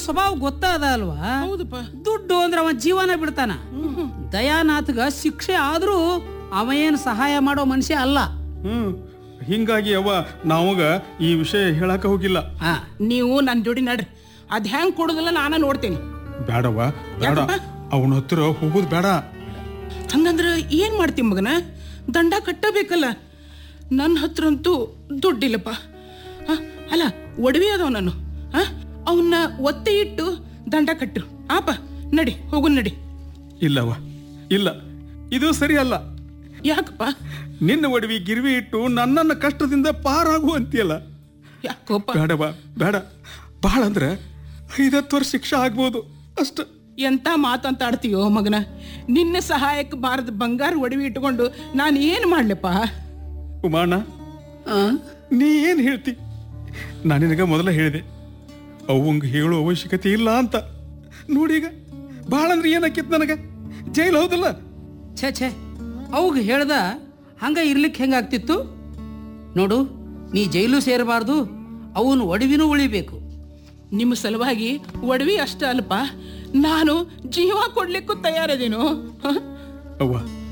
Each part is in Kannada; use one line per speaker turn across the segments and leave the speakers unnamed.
ಸ್ವಭಾವ ಗೊತ್ತಾದ ಅಲ್ವಾ
ಹೌದಪ್ಪ
ದುಡ್ಡು ಅಂದ್ರೆ ಅವ ಜೀವನ ಬಿಡ್ತಾನ ದಯಾನಾಥ್ಗ ಶಿಕ್ಷೆ ಆದ್ರೂ ಅವ ಏನ್ ಸಹಾಯ ಮಾಡೋ ಮನುಷ್ಯ ಅಲ್ಲ
ಹ್ಮ್ ಹಿಂಗಾಗಿ ಅವ್ವ ನಾವಾಗ ಈ ವಿಷಯ ಹೇಳಕ ಹೋಗಿಲ್ಲ
ಆ
ನೀವು ನನ್ನ ಜೋಡಿ ನಡ್ರಿ ಅದ್ ಹೆಂಗ್ ಕೊಡುದಿಲ್ಲ ನಾನ ನೋಡ್ತೇನೆ
ಬೇಡವ್ವ ಬೇಡ ಅವನ ಹತ್ರ ಹೋಗೋದು ಬೇಡ
ಹಂಗಂದ್ರ ಏನ್ ಮಾಡ್ತಿ ಮಗನ ದಂಡ ಕಟ್ಟಬೇಕಲ್ಲ ನನ್ನ ಹತ್ರ ಅಂತೂ ದುಡ್ಡಿಲ್ಲಪ್ಪ ಹ? ಅಲ್ಲ ಒಡವೆ ಅದಾವ ನಾನು ಅವನ್ನ ಒತ್ತೆ ಇಟ್ಟು ದಂಡ ಕಟ್ಟು ಆಪ ನಡಿ ಹೋಗು ನಡಿ
ಇಲ್ಲವ್ವ ಇಲ್ಲ ಇದು ಸರಿ ಅಲ್ಲ
ಯಾಕಪ್ಪ
ನಿನ್ನ ಒಡವಿ ಗಿರ್ವಿ ಇಟ್ಟು ನನ್ನನ್ನ ಕಷ್ಟದಿಂದ ಪಾರಾಗು ಅಂತೀಯಲ್ಲ
ಯಾಕೋಪ
ಬೇಡವ್ವ ಬೇಡ ಬಹಳ ಅಂದ್ರೆ ಐದತ್ತು ವರ್ಷ ಶಿಕ್ಷೆ ಆಗ್ಬೋದು ಅಷ್ಟ
ಎಂತ ಮಾತಂತ ಆಡ್ತೀಯೋ ಮಗನ ನಿನ್ನ ಸಹಾಯಕ್ಕೆ ಬಾರದ ಬಂಗಾರ ಒಡವೆ ಇಟ್ಕೊಂಡು ನಾನು ಏನು ಮಾಡ್ಲಪ್ಪ
ಉಮಾಣ
ಆ?
ನೀ ಏನ್ ಹೇಳ್ತಿ ನಾನು ನಿನಗ ಮೊದಲ ಹೇಳಿದೆ ಅವಂಗ ಹೇಳೋ ಅವಶ್ಯಕತೆ ಇಲ್ಲ ಅಂತ ನೋಡೀಗ ಭಾಳ ಅಂದ್ರೆ ಏನಾಕಿತ್ ನನಗ ಜೈಲ್ ಹೌದಲ್ಲ
ಛೇ ಛೇ ಅವಾಗ ಹೇಳ್ದ ಹಂಗ ಇರ್ಲಿಕ್ಕೆ ಹೆಂಗಾಗ್ತಿತ್ತು ನೋಡು ನೀ ಜೈಲು ಸೇರಬಾರ್ದು ಅವನು ಒಡವಿನೂ ಉಳಿಬೇಕು
ನಿಮ್ಮ ಸಲುವಾಗಿ ಒಡವೆ ಅಷ್ಟ ಅಲ್ಪ ನಾನು ಜೀವ ಕೊಡ್ಲಿಕ್ಕೂ ತಯಾರದೇನು ಹ?
ಅವ್ವ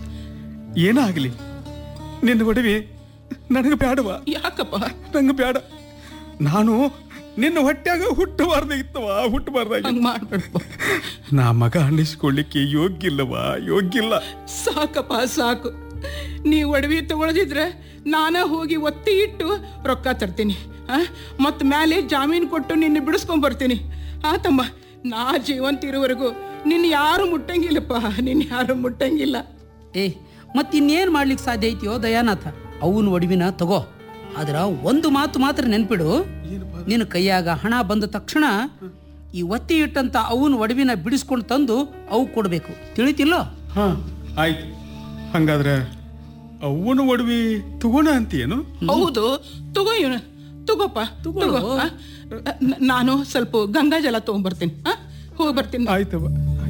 ಏನಾಗಲಿ ನಿನ್ನ ಒಡವಿ ನನಗೆ ಬೇಡವ
ಯಾಕಪ್ಪ
ನಂಗೆ ಬೇಡ ನಾನು ನಿನ್ನ ಹೊಟ್ಯಾಗ ಹುಟ್ಟಬಾರ್ದಾಗಿತ್ತವ ಹುಟ್ಟಬಾರ್ದಾಗಿ
ಹಂಗ್ ಮಾಡ್ಬೇಡಪ್ಪ
ನಾ ಮಗ ಅನ್ನಿಸ್ಕೊಳ್ಳಿಕ್ಕೆ ಯೋಗ್ಯ ಇಲ್ಲವ ಯೋಗ್ಯ ಇಲ್ಲ
ಸಾಕಪ್ಪ ಸಾಕು ನೀ ಒಡವೆ ತಗೊಳದಿದ್ರೆ ನಾನ ಹೋಗಿ ಒತ್ತಿ ಇಟ್ಟು ರೊಕ್ಕ ತರ್ತೀನಿ ಆ ಮತ್ ಮೇಲೆ ಜಾಮೀನು ಕೊಟ್ಟು ನಿನ್ನ ಬಿಡಿಸ್ಕೊಂಡ್ ಬರ್ತೀನಿ ಆ ತಮ್ಮ ನಾ ಜೀವಂತ ಇರೋವರೆಗೂ ನಿನ್ನ ಯಾರು ಮುಟ್ಟಂಗಿಲ್ಲಪ್ಪ ನಿನ್ನ ಯಾರು ಮುಟ್ಟಂಗಿಲ್ಲ
ಏ ಮತ್ತಿನ್ನೇನು ಮಾಡ್ಲಿಕ್ಕೆ ಸಾಧ್ಯ ಐತಿಯೋ ದಯಾನಾಥ ಅವನ ಒಡವಿನ ತಗೋ ಆದ್ರ ಒಂದು ಮಾತು ಮಾತ್ರ ನೆನ್ಪಿಡು ನಿನ್ನ ಕೈಯಾಗ ಹಣ ಬಂದ ತಕ್ಷಣ ಈ ಒತ್ತಿ ಇಟ್ಟಂತ ಅವನ ಒಡವಿನ ಬಿಡಿಸ್ಕೊಂಡು ತಂದು ಅವು ಕೊಡಬೇಕು ತಿಳಿತಿಲ್ಲೋ
ಹಾ ಆಯ್ತು ಹಂಗಾದ್ರೆ ಅವನ ಒಡವಿ ತಗೋಣ ಅಂತೀಯೇನು
ಹೌದು ತಗೋ ಇವನು ತಗೋಪ್ಪ ತಗೋ ಆ? ನ- ನಾನು ಸ್ವಲ್ಪ ಗಂಗಾ ಜಲ ತಗೊಂಡ್ಬರ್ತೀನಿ ಆ ಹೋಗಿ ಬರ್ತೀನಿ
ಆಯ್ತವ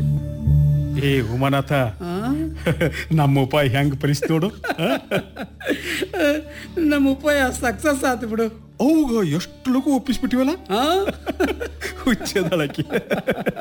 ಏ ಉಮಾನಾಥ ನಮ್ಮ ಉಪಾಯ ಹೆಂಗ್ ಪರಿಸ್ಥಿತಿ ನೋಡು
ನಮ್ಮ ಉಪಾಯ ಸಕ್ಸಸ್ ಆತು ಬಿಡು
ಅವಾಗ ಎಷ್ಟು ಲಗು ಒಪ್ಪಿಸ್ಬಿಟ್ಟಿವಲ್ಲ
ಆ
ಹುಚ್ಚದಳಕ್ಕೆ